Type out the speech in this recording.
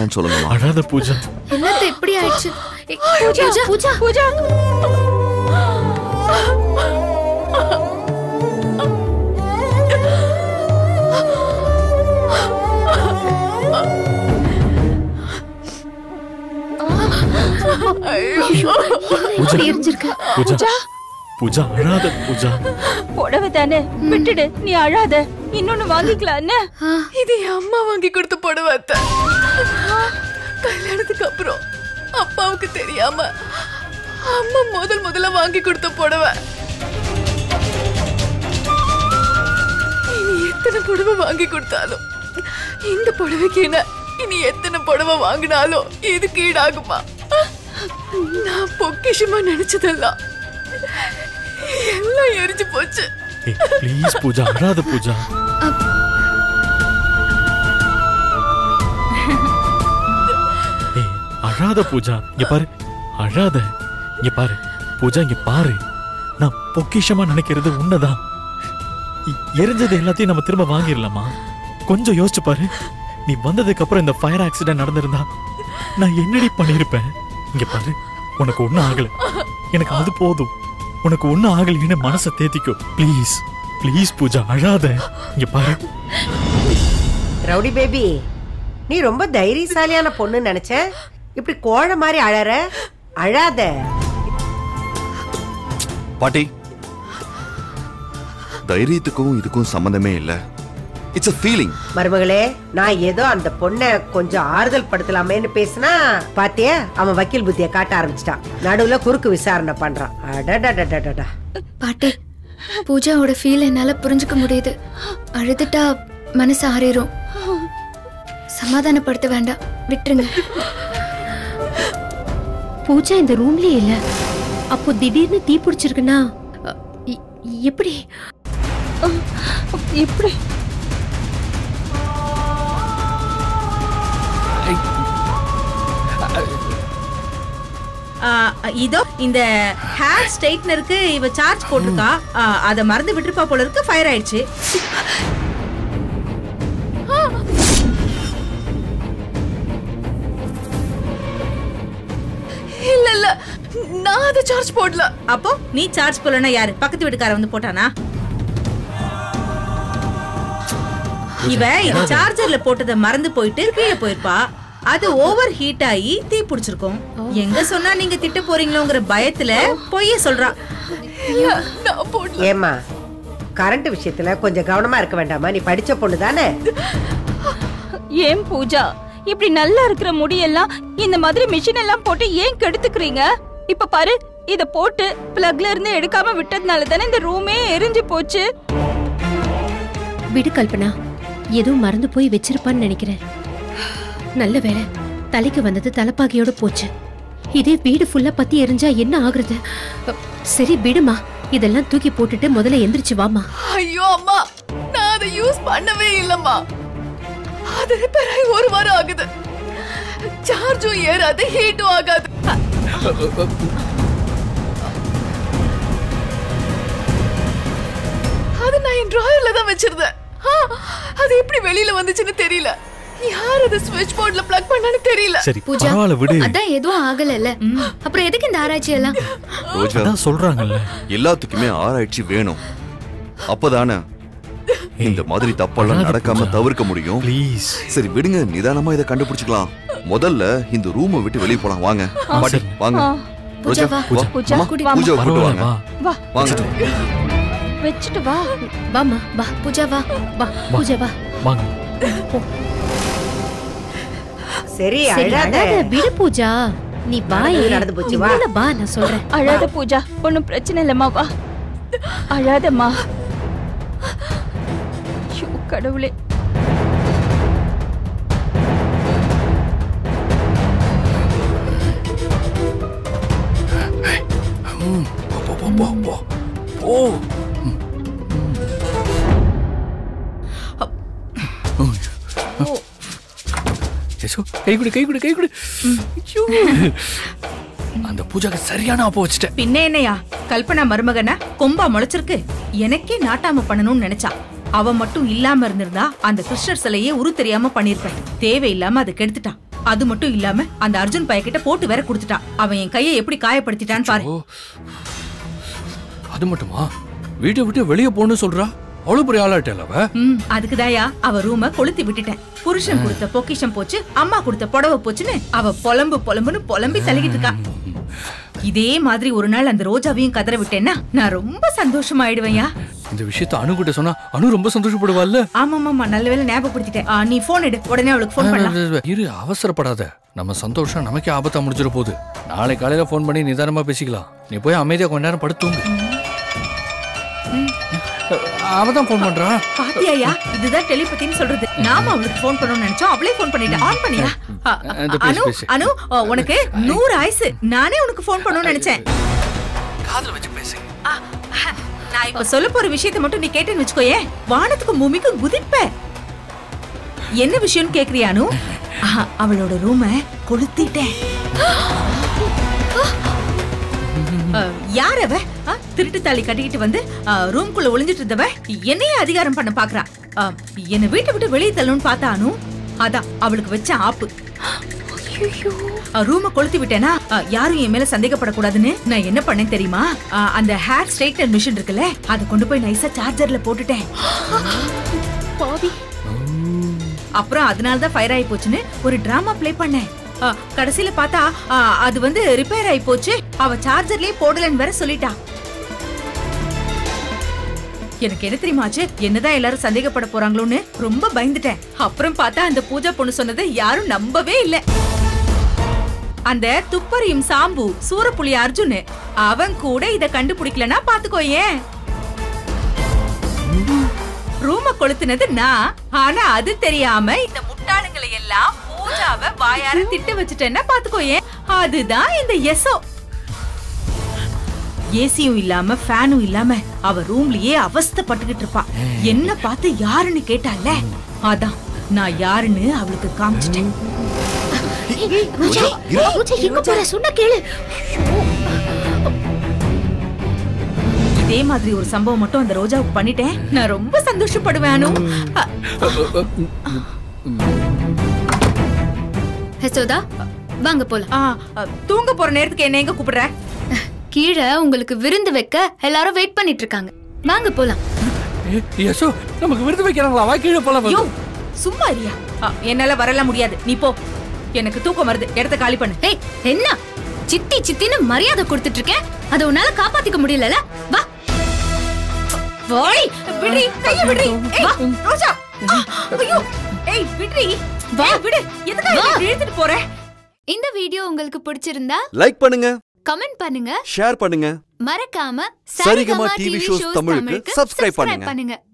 என்னன்னு சொல்லுங்கம்மா அழாத பூஜா என்னத்த இப்படி ஆயிடுச்சு ஏய், பூஜா பூஜா பூஜா பூஜா எரிஞ்சிருக்க பூஜா பூஜா அழாத பூஜா புடவை தானே விட்டுடு நீ அழாத இன்னொன்னு வாங்கிக்கலாம் என்ன இது என் அம்மா வாங்கி கொடுத்த புடவை அத்தை. கல்யாணத்துக்கு அப்புறம் அப்பாவுக்கு தெரியாம அம்மா முதல் முதல்ல வாங்கி கொடுத்த புடவை இனி எத்தனை புடவை வாங்கி கொடுத்தாலும் இந்த புடவைக்கு என்ன இனி எத்தனை புடவை வாங்கினாலும் இதுக்கு ஈடாகுமா நான் பொக்கிஷமா நினைச்சதெல்லாம் எல்லாம் எரிஞ்சு போச்சு ஏய் ப்ளீஸ் பூஜா அழாத பூஜா ஏய் அழாத பூஜா இங்க பாரு அழாத இங்க பாரு பூஜா இங்க பாரு நான் பொக்கிஷமா நினைக்கிறது உண்மைதான் எ- எரிஞ்சது எல்லாத்தையும் நம்ம திரும்ப வாங்கிடலாமா கொஞ்சம் யோசிச்சு பாரு நீ வந்ததுக்கு அப்புறம் இந்த ஃபயர் ஆக்சிடென்ட் நடந்திருந்தா நான் என்னடி பண்ணிருப்பேன் இங்க பாரு உனக்கு ஒண்ணும் ஆகல எனக்கு அது போதும் உனக்கு ஒண்ணும் ஆகலைன்னு மனசை தேத்திக்கோ ப்ளீஸ் ப்ளீஸ் பூஜா அழாத இங்க பாரு ரவுடி பேபி நீ ரொம்ப தைரியசாலியான பொண்ணு நினைச்சேன் இப்படி கோழை மாதிரி அழற அழாத பாட்டி தைரியத்துக்கும் இதுக்கும் சம்பந்தமே இல்ல இட்ஸ் a ஃபீலிங் மருமகளே நான் ஏதோ அந்த பொண்ணை கொஞ்சம் ஆறுதல் படுத்தலாமேன்னு பேசினா பாத்தியா அவன் வக்கீல் புத்திய காட்ட ஆரம்பிச்சிட்டான் நடுவுல குறுக்கு விசாரணை பண்றான் அடடடடடடா பாட்டி பூஜாவோட ஃபீல் என்னால புரிஞ்சுக்க முடியுது அழுதுட்டா மனசு ஆறிரும் சமாதானப்படுத்த வேண்டாம் விட்டுருங்க பூஜா இந்த ரூம்லயே இல்ல அப்போ திடீர்னு தீ பிடிச்சிருக்குன்னா அ, எ- எப்படி இப்படி ஆ, இதோ இந்த ஹேர் ஸ்ட்ரைட்னருக்கு இவ சார்ஜ் போட்டிருக்கா ஆ, அத மறந்து விட்டுருப்பா போல இருக்கு ஃபயர் ஆயிடுச்சு இல்ல இல்ல நான் அதை சார்ஜ் போடல அப்போ நீ சார்ஜ் போடலன்னா யாரு பக்கத்து வீட்டுக்கார வந்து போட்டானா இவ இது சார்ஜர்ல போட்டதை மறந்து போயிட்டு கீழே போயிருப்பா அது ஓவர் ஹீட் ஆகி தீ பிடிச்சிருக்கும் எங்க சொன்னா நீங்க திட்ட போறீங்களோங்கிற பயத்துல பொய்ய சொல்றா இல்ல நான் போடல ஏமா கரண்ட் விஷயத்துல கொஞ்சம் கவனமா இருக்க வேண்டாமா நீ படிச்ச பொண்ணு தானே ஏன் பூஜா இப்படி நல்லா இருக்கிற முடியெல்லாம் இந்த மாதிரி மிஷின் எல்லாம் போட்டு ஏன் கெடுத்துக்கிறீங்க இப்ப பாரு இத போட்டு பிளக்ல இருந்து எடுக்காம விட்டதுனால தானே இந்த ரூமே எரிஞ்சு போச்சு விடு கல்பனா ஏதோ மறந்து போய் வச்சிருப்பான்னு நினைக்கிறேன் நல்ல வேளை தலைக்கு வந்தது தலைப்பாகையோட போச்சு இதே வீடு ஃபுல்லா பத்தி எரிஞ்சா என்ன ஆகுறது அ, சரி விடுமா இதெல்லாம் தூக்கி போட்டுட்டு முதல்ல எந்திரிச்சு வாமா ஐயோ அம்மா நான் அதை யூஸ் பண்ணவே இல்லம்மா அது ரிப்பேர் ஆகி ஒரு வாரம் ஆகுது சார்ஜும் ஏறாது ஹீட்டும் ஆகாது அது நான் என் டிராயர்ல தான் வச்சிருந்தேன் ஆ, அது எப்படி வெளியில வந்துச்சுன்னு தெரியல யார் அதை ஸ்விட்ச் போர்ட்ல பிளக் பண்ணான்னு தெரியல சரி பூஜா பரவாயில்ல விடு அதான் எதுவும் ஆகலல்ல அப்புறம் எதுக்கு இந்த ஆராய்ச்சி எல்லாம் ரோஜா அதான் சொல்றாங்கல்ல எல்லாத்துக்குமே ஆராய்ச்சி வேணும் அப்பதானே இந்த மாதிரி தப்பெல்லாம் அழாத நடக்காம பூஜா. தவிர்க்க முடியும் ப்ளீஸ் சரி விடுங்க நிதானமா இதை கண்டுபிடிச்சுக்கலாம் முதல்ல இந்த ரூமை விட்டு வெளிய போலாம் வாங்க பாட்டி சரி. வாங்க பூஜா, வா. வா. பூஜா, அம்மா, கூட்டி பூஜாவை கூட்டு பரவாயில்ல வாங்க வா வா வாங்க வச்சுட்டு வா வாமா வா பூஜா வா வா பூஜா வா வாங்க சரி சரி அழாத அழாத விடு பூஜா நீ வா நடந்தது ஏன். நடந்து போச்சு, நீ வா. உள்ள வா நான் சொல்றேன் அழாத பூஜா ஒண்ணும் பிரச்சனை இல்லம்மா வா அழாதம்மா ஐயோ, கடவுளே யசோ கை கொடு கை கொடு கை கொடு ஐயோ. அந்த பூஜாக்கு சரியான ஆப்ப வச்சுட்டேன் பின்ன என்னையா கல்பனா மருமகன கொம்பா முளைச்சிருக்கு எனக்கே நாட்டாம பண்ணணும்னு நினைச்சா அவ மட்டும் இல்லாம இருந்திருந்தா அந்த கிருஷ்ணர் சிலையே உரு தெரியாம பண்ணிருப்பேன் தேவையில்லாம அதை கெடுத்துட்டான் அது மட்டும் இல்லாம அந்த அர்ஜுன் பையன்கிட்ட போட்டு வேற கொடுத்துட்டான் அவன் என் கையை எப்படி காயப்படுத்திட்டான்னு பாரு ஓ அது மட்டுமா வீட்டை விட்டு வெளியே போன்னு சொல்றா அவ்வளவு பெரிய ஆளாட்டல அவ ம் அதுக்குதாயா அவ ரூம கொளுத்தி விட்டுட்டேன் புருஷன் கொடுத்த பொக்கிஷம் போச்சு அம்மா கொடுத்த புடவை போச்சுன்னு அவ பொலம்பு பொலம்புன்னு பொலம்பி தள்ளிக்கிட்டு இருக்கா இதே மாதிரி ஒரு நாள் அந்த ரோஜாவையும் கதற விட்டேன்னா நான் ரொம்ப சந்தோஷமாயிடுவேன்யா இந்த விஷயத்த அனு கிட்ட சொன்னா அனு ரொம்ப சந்தோஷப்படுவாள்ல ஆமாமாமா நல்ல வேளை ஞாபகப்படுத்திட்டேன் ஆ, நீ போன் எடு உடனே அவளுக்கு ஃபோன் பண்ணலாம் இரு அவசரப்படாத நம்ம சந்தோஷம் நமக்கே ஆபத்தா முடிஞ்சிட போகுது நாளை காலையில ஃபோன் பண்ணி நிதானமா பேசிக்கலாம் நீ போய் அமைதியா கொஞ்ச நேரம் படுத்துங்க அவ தான் ஃபோன் பண்றா பாத்தியாயா இதுதான் டெலிபதின்னு சொல்றது நாம அவளுக்கு ஃபோன் பண்ணணும்னு நினைச்சோம் அவளே ஃபோன் பண்ணிட்டா ஆன் பண்ணியா அ, அ, இந்த பேசு, அனு பேசு. அனு அ, உனக்கு நூறு ஆயுசு நானே உனக்கு ஃபோன் பண்ணணும்னு நினைச்சேன் காதுல வச்சு பேசு ஆ, நான் இப்ப சொல்ல போற விஷயத்தை மட்டும் நீ கேட்டேன்னு வச்சுக்கோயே வானத்துக்கும் பூமிக்கும் குதிப்ப என்ன விஷயம்னு கேக்குறியா அனு ஆ, அவளோட ரூம கொளுத்திட்டேன் ஆ, யார் அவ ஆ, திருட்டு தாலி கட்டிக்கிட்டு வந்து ரூம்குள்ள ஒளிஞ்சிட்டு இருந்தவ என்னையே அதிகாரம் பண்ண பாக்குறா ஆ, என்னை வீட்டை விட்டு வெளியே தள்ளணும்னு பார்த்தா அனு அதான் அவளுக்கு வச்ச ஆப்பு ரூம கொளுத்தி விட்டேனா அ, யாரும் என் மேல சந்தேகப்படக்கூடாதுன்னு நான் என்ன பண்ணேன் தெரியுமா அ, அந்த ஹேர் ஸ்ட்ரைட்னர் மிஷின் இருக்குல்ல அதை கொண்டு போய் நைஸா சார்ஜர்ல போட்டுட்டேன் அப்புறம் அதனால தான் ஃபயர் ஆகி போச்சுன்னு ஒரு டிராமா ப்ளே பண்ணேன் அ, கடைசியில பார்த்தா அ, அது வந்து ரிப்பேர் ஆகி போச்சு அவ சார்ஜர்லயே போடலன்னு வேற சொல்லிட்டா எனக்கு என்ன தெரியுமாச்சு என்னதான் எல்லாரும் சந்தேகப்பட போறாங்களோன்னு ரொம்ப பயந்துட்டேன் அப்புறம் பார்த்தா அந்த பூஜா பொண்ணு சொன்னதை யாரும் நம்பவே இல்ல அந்த துப்பறியும் சாம்பு சூரப்புலி அர்ஜுன் அவன் கூட இத கண்டுபிடிக்கலனா பாத்துக்கோ ஏன் ரூம கொளுத்துனது நான் ஆனா அது தெரியாம இந்த முட்டாளுங்களை எல்லாம் பூஜாவை வாயார திட்டு வச்சுட்டேன்னா பாத்துக்கோ ஏன் அதுதான் இந்த எசோ ஏசியும் இல்லாம ஃபேனும் இல்லாம அவ ரூம்லயே அவஸ்தைப்பட்டுக்கிட்டு இருப்பா என்ன பார்த்து யாருன்னு கேட்டால அதான் நான் யாருன்னு அவளுக்கு காமிச்சிட்டேன் பூஜா பூஜா எங்க போற சொன்ன கேளு இதே மாதிரி ஒரு சம்பவம் மட்டும் அந்த ரோஜாவுக்கு பண்ணிட்டேன் நான் ரொம்ப சந்தோஷப்படுவேன் அனு அ- ஹெசோதா வாங்க போலாம் ஆ, அ, தூங்க போற நேரத்துக்கு என்ன எங்க கூப்பிடுற கீழே உங்களுக்கு விருந்து வைக்க எல்லாரும் வெயிட் பண்ணிட்டு இருக்காங்க வாங்க போலாம் யசோ நமக்கு விருது வைக்கிறாங்களா வா கீழே போலாம் யோ சும்மா இருயா அ, என்னால வரலாம் முடியாது நீ போ எனக்கு தூக்கம் வருது இடத்த காலி பண்ணு ஏய் என்ன சித்தி சித்தின்னு மரியாதை கொடுத்துட்டு இருக்கேன் அதை உன்னால காப்பாத்திக்க முடியலல வா வாய் விடுறி கைய விடுறி ஏய், ரோஜா ஆ, ஐயோ ஏய் விடுறி வா. ஏய், விடு எதுக்காக வா. இப்படி இழுத்துட்டு போற இந்த வீடியோ உங்களுக்கு பிடிச்சிருந்தா லைக் பண்ணுங்க கமெண்ட் பண்ணுங்க ஷேர் பண்ணுங்க மறக்காம சரிகமா டிவி ஷோஸ் தமிழுக்கு subscribe பண்ணுங்க. பண்ணுங்க